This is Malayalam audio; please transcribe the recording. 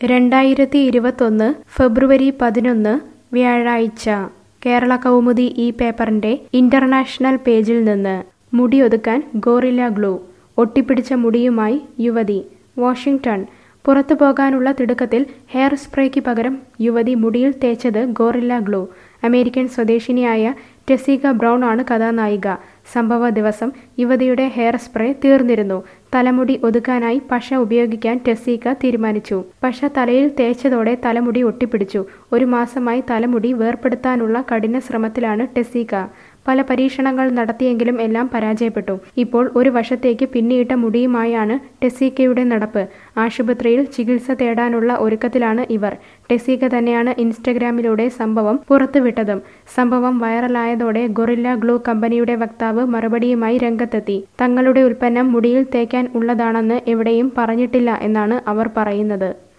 രണ്ടായിരത്തി ഇരുപത്തൊന്ന് ഫെബ്രുവരി പതിനൊന്ന് വ്യാഴാഴ്ച കേരള കൗമുദി ഈ പേപ്പറിന്റെ ഇന്റർനാഷണൽ പേജിൽ നിന്ന് മുടിയൊതുക്കാൻ ഗോറില്ല ഗ്ലൂ ഒട്ടിപ്പിടിച്ച മുടിയുമായി യുവതി വാഷിംഗ്ടൺ പുറത്തു പോകാനുള്ള തിടുക്കത്തിൽ ഹെയർ സ്പ്രേക്ക് പകരം യുവതി മുടിയിൽ തേച്ചത് ഗോറില്ല ഗ്ലൂ അമേരിക്കൻ സ്വദേശിനിയായ ടെസീക ബ്രൗൺ ആണ് കഥാനായിക സംഭവ ദിവസം യുവതിയുടെ ഹെയർ സ്പ്രേ തീർന്നിരുന്നു തലമുടി ഒതുക്കാനായി പശ ഉപയോഗിക്കാൻ ടെസീക തീരുമാനിച്ചു പശ തലയിൽ തേച്ചതോടെ തലമുടി ഒട്ടിപ്പിടിച്ചു ഒരു മാസമായി തലമുടി വേർപെടുത്താനുള്ള കഠിന ശ്രമത്തിലാണ് ടെസീക പല പരീക്ഷണങ്ങൾ നടത്തിയെങ്കിലും എല്ലാം പരാജയപ്പെട്ടു ഇപ്പോൾ ഒരു വശത്തേക്ക് പിന്നിയിട്ട മുടിയുമായാണ് ടെസീക്കയുടെ നടപ്പ് ആശുപത്രിയിൽ ചികിത്സ തേടാനുള്ള ഒരുക്കത്തിലാണ് ഇവർ ടെസീക തന്നെയാണ് ഇൻസ്റ്റഗ്രാമിലൂടെ സംഭവം പുറത്തുവിട്ടതും സംഭവം വൈറലായതോടെ ഗൊറില്ല ഗ്ലൂ കമ്പനിയുടെ വക്താവ് മറുപടിയുമായി രംഗത്തെത്തി തങ്ങളുടെ ഉൽപ്പന്നം മുടിയിൽ തേക്കാൻ ഉള്ളതാണെന്ന് എവിടെയും പറഞ്ഞിട്ടില്ല എന്നാണ് അവർ പറയുന്നത്